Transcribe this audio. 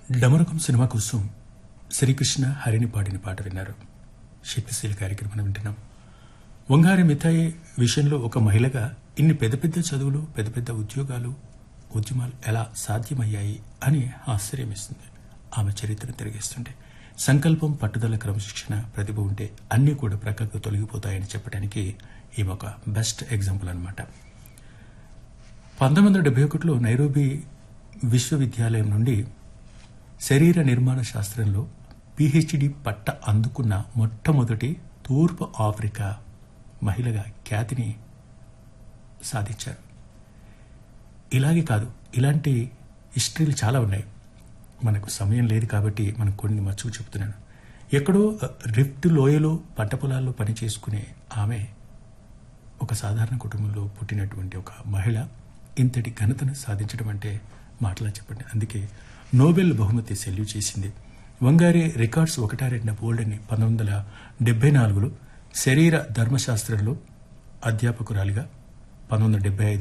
డమరకం cinema కోసం శ్రీకృష్ణ హరిని పాడిన పాట విన్నారు శక్తిశీల కార్యక్రమం వింటున్నాం వంగారి మిథాయి విషయంలో ఒక మహిళగా ఇన్ని పెద్ద పెద్ద చదువులు పెద్ద పెద్ద ఉద్యోగాలు ఉద్యమాలు ఎలా సాధ్యమయ్యాయి అని ఆశ్చర్యమిస్తుంది ఆమె చరిత్రను తిరిగేస్తుంటే సంకల్పం పట్టుదల క్రమశిక్షణ ప్రతిభ ఉంటే అన్నీ కూడా ప్రక్కకు తొలగిపోతాయని చెప్పడానికి ఈమె ఒక బెస్ట్ ఎగ్జాంపుల్ అనమాట పంతొమ్మిది వందల డెబ్బై ఒకటిలో నైరోబీ విశ్వవిద్యాలయం నుండి శరీర నిర్మాణ శాస్త్రంలో పిహెచ్డి పట్ట అందుకున్న మొట్టమొదటి తూర్పు ఆఫ్రికా మహిళగా ఖ్యాతిని సాధించారు ఇలాగే కాదు ఇలాంటి హిస్టరీలు చాలా ఉన్నాయి మనకు సమయం లేదు కాబట్టి మనం కొన్ని మచ్చుకు చెప్తున్నాను ఎక్కడో రిఫ్ట్ లోయలో పంట పొలాల్లో పని చేసుకునే ఆమె ఒక సాధారణ కుటుంబంలో పుట్టినటువంటి ఒక మహిళ ఇంతటి ఘనతను సాధించడం అంటే మాటలా చెప్పండి అందుకే నోబెల్ బహుమతి సెల్యూ చేసింది వంగారి రికార్డ్స్ ఒకటా రెండిన బోల్డ్ అని పంతొమ్మిది వందల డెబ్బై నాలుగులో శరీర ధర్మశాస్త్రంలో అధ్యాపకురాలిగా పంతొమ్మిది వందల డెబ్బై ఐదు